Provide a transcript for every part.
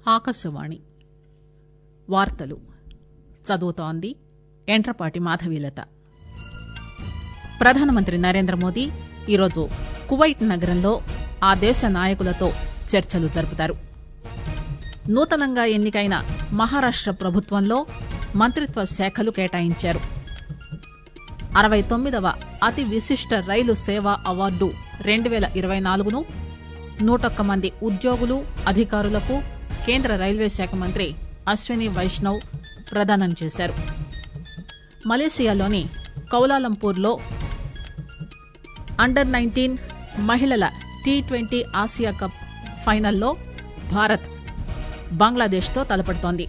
ఆకాశవాణి వార్తలు చదువుతోంది ఎంట్రపాటి మాధవీలత ప్రధానమంత్రి నరేంద్ర మోదీ ఈరోజు కువైట్ నగరంలో ఆ దేశ నాయకులతో చర్చలు జరుపుతారు నూతనంగా ఎన్నికైన మహారాష్ట ప్రభుత్వంలో మంత్రిత్వ శాఖలు కేటాయించారు అరవై తొమ్మిదవ అతి విశిష్ట రైలు సేవా అవార్డు రెండు పేల ఇరవై నాలుగును నూటొక్క మంది ఉద్యోగులు అధికారులకు కేంద్ర రైల్వే శాఖ మంత్రి అశ్విని వైష్ణవ్ ప్రదానం చేశారు మలేసియాలోని కౌలాలంపూర్లో అండర్ నైన్టీన్ మహిళల టీ ట్వంటీ ఆసియా కప్ ఫైనల్లో భారత్ బంగ్లాదేశ్తో తలపడుతోంది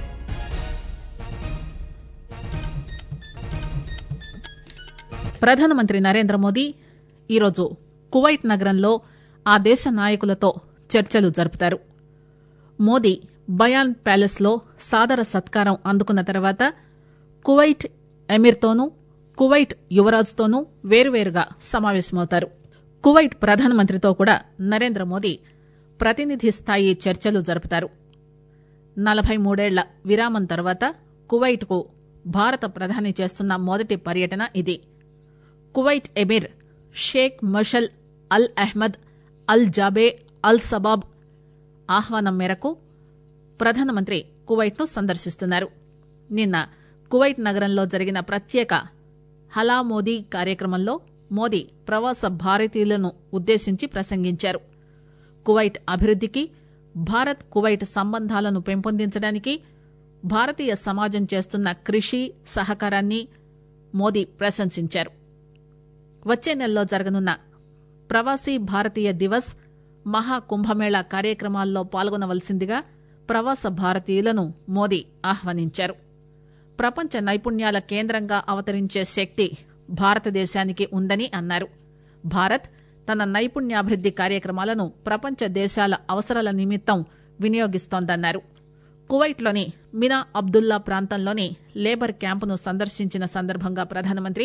ప్రధానమంత్రి నరేంద్ర మోదీ ఈరోజు కువైట్ నగరంలో ఆ దేశ నాయకులతో చర్చలు జరుపుతారు మోదీ బయాన్ ప్యాలెస్ లో సాదర సత్కారం అందుకున్న తర్వాత కువైట్ ఎమీర్తోనూ కువైట్ యువరాజుతోనూ వేరువేరుగా సమావేశమవుతారు కువైట్ ప్రధానమంత్రితో కూడా నరేంద్ర మోదీ ప్రతినిధి స్థాయి చర్చలు జరుపుతారు నలభై మూడేళ్ల విరామం తర్వాత కువైట్ కు భారత ప్రధాని చేస్తున్న మొదటి పర్యటన ఇది Kuwait Emir Sheikh Mashal Al Ahmad Al Jaber Al సబాబ్ ఆహ్వానం మేరకు ప్రధానమంత్రి కువైట్ ను సందర్శిస్తున్నారు నిన్న కువైట్ నగరంలో జరిగిన ప్రత్యేక హలా మోదీ కార్యక్రమంలో మోదీ ప్రవాస భారతీయులను ఉద్దేశించి ప్రసంగించారు కువైట్ అభివృద్దికి భారత్ కువైట్ సంబంధాలను పెంపొందించడానికి భారతీయ సమాజం చేస్తున్న కృషి సహకారాన్ని మోదీ ప్రశంసించారు వచ్చే నెలలో జరగనున్న ప్రవాసీ భారతీయ దివస్ మహాకుంభమేళా కార్యక్రమాల్లో పాల్గొనవలసిందిగా ప్రవాస భారతీయులను మోదీ ఆహ్వానించారు ప్రపంచ నైపుణ్యాల కేంద్రంగా అవతరించే శక్తి భారతదేశానికి ఉందని అన్నారు భారత్ తన నైపుణ్యాభివృద్ది కార్యక్రమాలను ప్రపంచ దేశాల అవసరాల నిమిత్తం వినియోగిస్తోందన్నారు కువైట్లోని మినా అబ్దుల్లా ప్రాంతంలోని లేబర్ క్యాంపును సందర్శించిన సందర్భంగా ప్రధానమంత్రి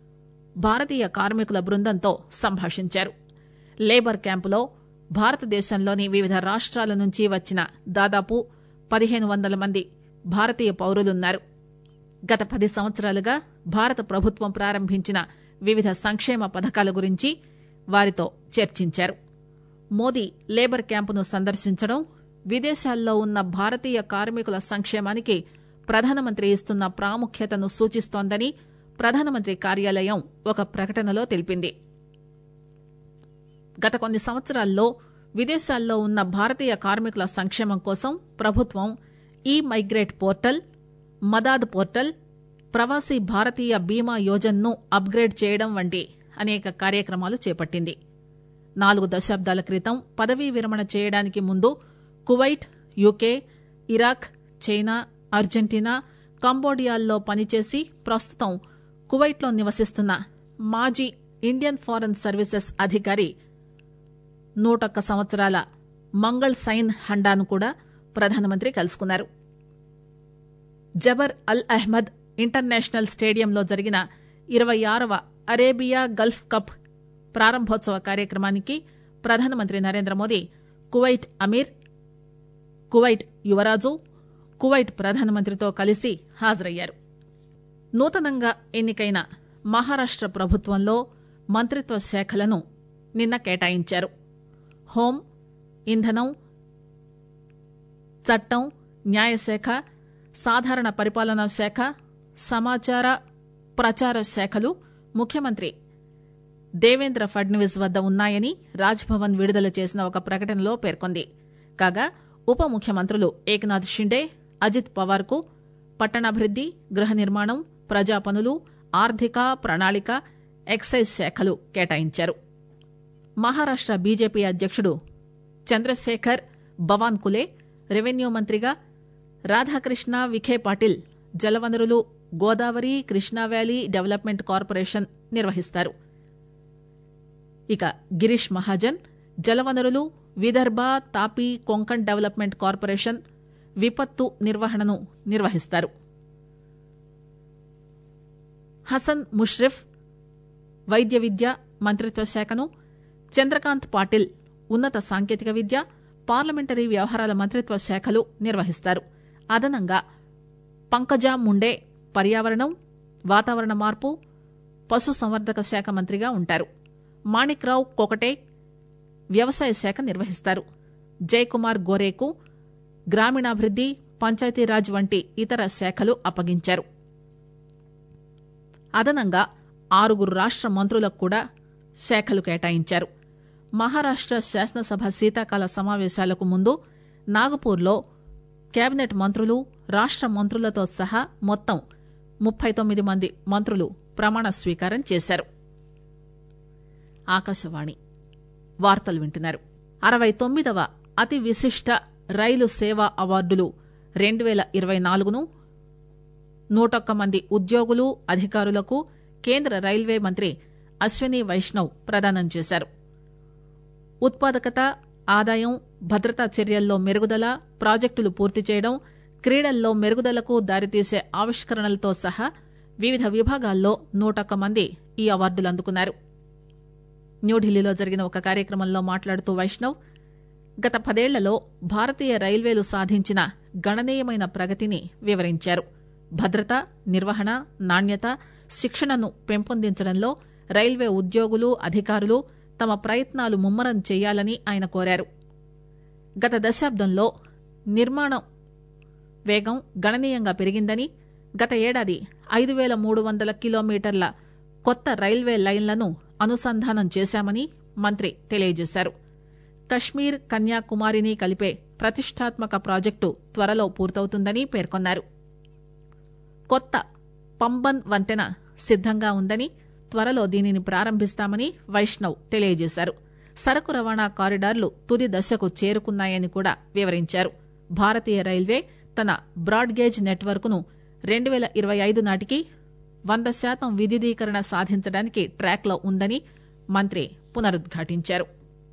భారతీయ కార్మికుల బృందంతో సంభాషించారు లేబర్ క్యాంపులో భారతదేశంలోని వివిధ రాష్ట్రాల నుంచి వచ్చిన దాదాపు పదిహేను వందల మంది భారతీయ పౌరులున్నారు గత పది సంవత్సరాలుగా భారత ప్రభుత్వం ప్రారంభించిన వివిధ సంక్షేమ పథకాల గురించి వారితో చర్చించారు మోదీ లేబర్ క్యాంపును సందర్శించడం విదేశాల్లో ఉన్న భారతీయ కార్మికుల సంక్షేమానికి ప్రధానమంత్రి ఇస్తున్న ప్రాముఖ్యతను సూచిస్తోందని ప్రధానమంత్రి కార్యాలయం ఒక ప్రకటనలో తెలిపింది గత కొన్ని సంవత్సరాల్లో విదేశాల్లో ఉన్న భారతీయ కార్మికుల సంక్షేమం కోసం ప్రభుత్వం ఈ migrate portal Madad portal Pravasi Bharatiya Bima యోజనను అప్గ్రేడ్ చేయడం వంటి అనేక కార్యక్రమాలు చేపట్టింది నాలుగు దశాబ్దాల క్రితం పదవీ విరమణ చేయడానికి ముందు Kuwait UK Iraq China Argentina కంబోడియాల్లో పనిచేసి ప్రస్తుతం కువైట్లో నివసిస్తున్న మాజీ ఇండియన్ ఫారెన్ సర్వీసెస్ అధికారి నూటొక్క సంవత్సరాల మంగళ్ సైన్ హండాను కూడా ప్రధానమంత్రి కలుసుకున్నారు జబర్ అల్ అహ్మద్ ఇంటర్నేషనల్ స్టేడియంలో జరిగిన ఇరవై ఆరవ అరేబియా గల్ఫ్ కప్ ప్రారంభోత్సవ కార్యక్రమానికి ప్రధానమంత్రి Narendra Modi Kuwait Amir Kuwait యువరాజు కువైట్ ప్రధానమంత్రితో కలిసి హాజరయ్యారు నూతనంగా ఎన్నికైన మహారాష్ట ప్రభుత్వంలో మంత్రిత్వ శాఖలను నిన్న కేటాయించారు హోం ఇంధనం చట్టం న్యాయశాఖ సాధారణ పరిపాలనా శాఖ సమాచార ప్రచార శాఖలు ముఖ్యమంత్రి దేవేంద్ర ఫడ్నవీస్ వద్ద ఉన్నాయని రాజ్భవన్ విడుదల చేసిన ఒక ప్రకటనలో పేర్కొంది కాగా ఉప ముఖ్యమంత్రులు ఏకనాథ్ షిండే అజిత్ పవార్ కు పట్టణాభివృద్ది గృహ నిర్మాణం ప్రజా పనులు ఆర్థిక ప్రణాళిక ఎక్సైజ్ శాఖలు కేటాయించారు మహారాష్ట బీజేపీ అధ్యక్షుడు చంద్రశేఖర్ బవాన్ కులే రెవెన్యూ మంత్రిగా రాధాకృష్ణ విఖే పాటిల్ జలవనరులు Godavari Krishna valley development corporation నిర్వహిస్తారు ఇక గిరీష్ మహాజన్ జలవనరులు విదర్భ తాపీ కొంకణ్ డెవలప్మెంట్ కార్పొరేషన్ విపత్తు నిర్వహణను నిర్వహిస్తారు హసన్ ముష్రిఫ్ వైద్య విద్య మంత్రిత్వ శాఖను చంద్రకాంత్ పాటిల్ ఉన్నత సాంకేతిక విద్య పార్లమెంటరీ వ్యవహారాల మంత్రిత్వ శాఖలు నిర్వహిస్తారు అదనంగా పంకజా ముండే పర్యావరణం వాతావరణ మార్పు పశు సంవర్ధక శాఖ మంత్రిగా ఉంటారు మాణిక్ రావు కొకటే వ్యవసాయ శాఖ నిర్వహిస్తారు జయకుమార్ గోరేకు గ్రామీణాభివృద్ది పంచాయతీరాజ్ వంటి ఇతర శాఖలు అప్పగించారు అదనంగా ఆరుగురు రాష్ట మంత్రులకు కూడా శాఖలు కేటాయించారు మహారాష్ట శాసనసభ శీతాకాల సమావేశాలకు ముందు నాగపూర్లో కేబినెట్ మంత్రులు రాష్ట మంత్రులతో సహా మొత్తం ముప్పై తొమ్మిది మంది మంత్రులు ప్రమాణ స్వీకారం చేశారు ఆకాశవాణి వార్తలు వింటున్నారు అరవై తొమ్మిదవ అతి విశిష్ట రైలు సేవా అవార్డులు రెండు పేల ఇరవై నాలుగును నూటొక్క మంది ఉద్యోగులు అధికారులకు కేంద్ర రైల్వే మంత్రి అశ్విని వైష్ణవ్ ప్రదానం చేశారు ఉత్పాదకత ఆదాయం భద్రతా చర్యల్లో మెరుగుదల ప్రాజెక్టులు పూర్తి చేయడం క్రీడల్లో మెరుగుదలకు దారితీసే ఆవిష్కరణలతో సహా వివిధ విభాగాల్లో నూటొక్క మంది ఈ అవార్డులు అందుకున్నారు న్యూఢిల్లీలో జరిగిన ఒక కార్యక్రమంలో మాట్లాడుతూ వైష్ణవ్ గత పదేళ్లలో భారతీయ రైల్వేలు సాధించిన గణనీయమైన ప్రగతిని వివరించారు భద్రత నిర్వహణ నాణ్యత శిక్షణను పెంపొందించడంలో రైల్వే ఉద్యోగులు అధికారులు తమ ప్రయత్నాలు ముమ్మరం చేయాలని ఆయన కోరారు గత దశాబ్దంలో నిర్మాణం వేగం గణనీయంగా పెరిగిందని గత ఏడాది ఐదు పేల మూడు వందల కిలోమీటర్ల కొత్త రైల్వే లైన్లను అనుసంధానం చేశామని మంత్రి తెలియజేశారు కశ్మీర్ కన్యాకుమారిని కలిపే ప్రతిష్టాత్మక ప్రాజెక్టు త్వరలో పూర్తవుతుందని పేర్కొన్నారు కొత్త పంబన్ వంతెన సిద్దంగా ఉందని త్వరలో దీనిని ప్రారంభిస్తామని వైష్ణవ్ తెలియజేశారు సరకు రవాణా కారిడార్లు తుది దశకు చేరుకున్నాయని కూడా వివరించారు భారతీయ రైల్వే తన బ్రాడ్గేజ్ నెట్వర్క్ను రెండు పేల ఇరవై ఐదు నాటికి వంద శాతం విద్యుదీకరణ సాధించడానికి ట్రాక్లో ఉందని మంత్రి పునరుద్ఘాటించారు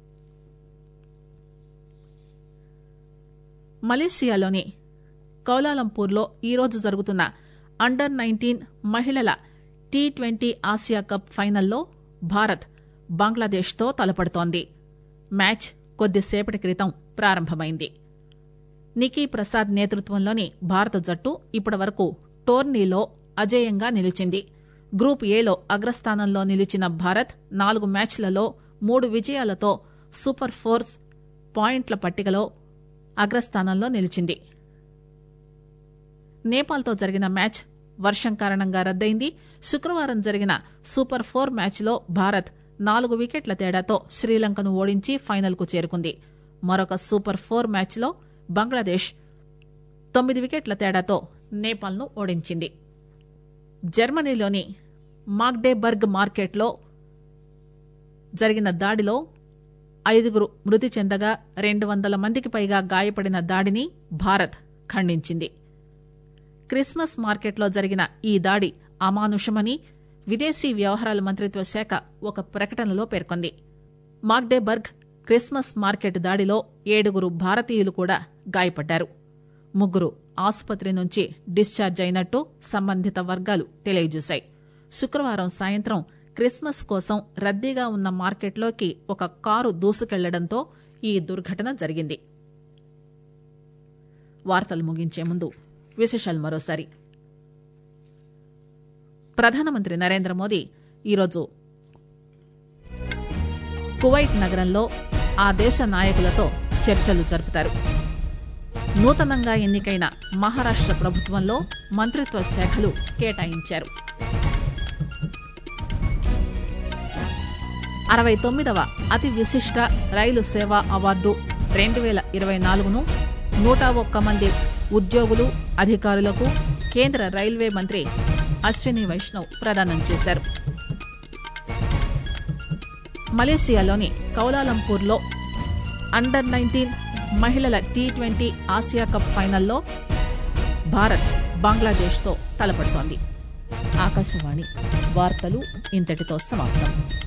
మలేషియాలోని కౌలాలంపూర్లో ఈరోజు జరుగుతున్న అండర్ నైన్టీన్ మహిళల టీ ట్వంటీ ఆసియా కప్ ఫైనల్లో భారత్ బంగ్లాదేశ్తో తలపడుతోంది మ్యాచ్ కొద్దిసేపటి క్రితం ప్రారంభమైంది నికీ ప్రసాద్ నేతృత్వంలోని భారత జట్టు ఇప్పటివరకు టోర్నీలో అజేయంగా నిలిచింది గ్రూప్ ఏలో అగ్రస్థానంలో నిలిచిన భారత్ నాలుగు మ్యాచ్లలో మూడు విజయాలతో సూపర్ ఫోర్స్ పాయింట్ల పట్టికలో అగ్రస్థానంలో నిలిచింది నేపాల్తో జరిగిన మ్యాచ్ వర్షం కారణంగా రద్దయింది శుక్రవారం జరిగిన సూపర్ ఫోర్ మ్యాచ్లో భారత్ నాలుగు వికెట్ల తేడాతో శ్రీలంకను ఓడించి ఫైనల్కు చేరుకుంది మరొక సూపర్ ఫోర్ మ్యాచ్లో బంగ్లాదేశ్ తొమ్మిది వికెట్ల తేడాతో నేపాల్ను ఓడించింది జర్మనీలోని మాగ్డేబర్గ్ మార్కెట్లో జరిగిన దాడిలో ఐదుగురు మృతి చెందగా రెండు వందల మందికి పైగా గాయపడిన దాడిని భారత్ ఖండించింది క్రిస్మస్ మార్కెట్లో జరిగిన ఈ దాడి అమానుషమని విదేశీ వ్యవహారాల మంత్రిత్వ శాఖ ఒక ప్రకటనలో పేర్కొంది మాగ్డేబర్గ్ క్రిస్మస్ మార్కెట్ దాడిలో ఏడుగురు భారతీయులు కూడా గాయపడ్డారు ముగ్గురు ఆసుపత్రి నుంచి డిశ్చార్జ్ అయినట్టు సంబంధిత వర్గాలు తెలియజేశాయి శుక్రవారం సాయంత్రం క్రిస్మస్ కోసం రద్దీగా ఉన్న మార్కెట్లోకి ఒక కారు దూసుకెళ్లడంతో ఈ దుర్ఘటన జరిగింది వార్తలు ముగించే ముందు విశేషాలు మరోసారి ప్రధానమంత్రి నరేంద్ర మోదీ ఈరోజు కువైట్ నగరంలో ఆ దేశ నాయకులతో చర్చలు జరుపుతారు నూతనంగా ఎన్నికైన మహారాష్ట ప్రభుత్వంలో మంత్రిత్వ శాఖలు కేటాయించారు అరవై తొమ్మిదవ అతి విశిష్ట రైలు సేవా అవార్డు రెండు వేల ఇరవై నాలుగును నూట ఒక్క మంది ఉద్యోగులు అధికారులకు కేంద్ర రైల్వే మంత్రి అశ్విని వైష్ణవ్ ప్రదానం చేశారు మలేషియాలోని కౌలాలంపూర్లో అండర్ నైన్టీన్ మహిళల టీ ట్వంటీ ఆసియా కప్ ఫైనల్లో భారత్ బంగ్లాదేశ్తో తలపడుతోంది ఆకాశవాణి వార్తలు ఇంతటితో సమాప్తం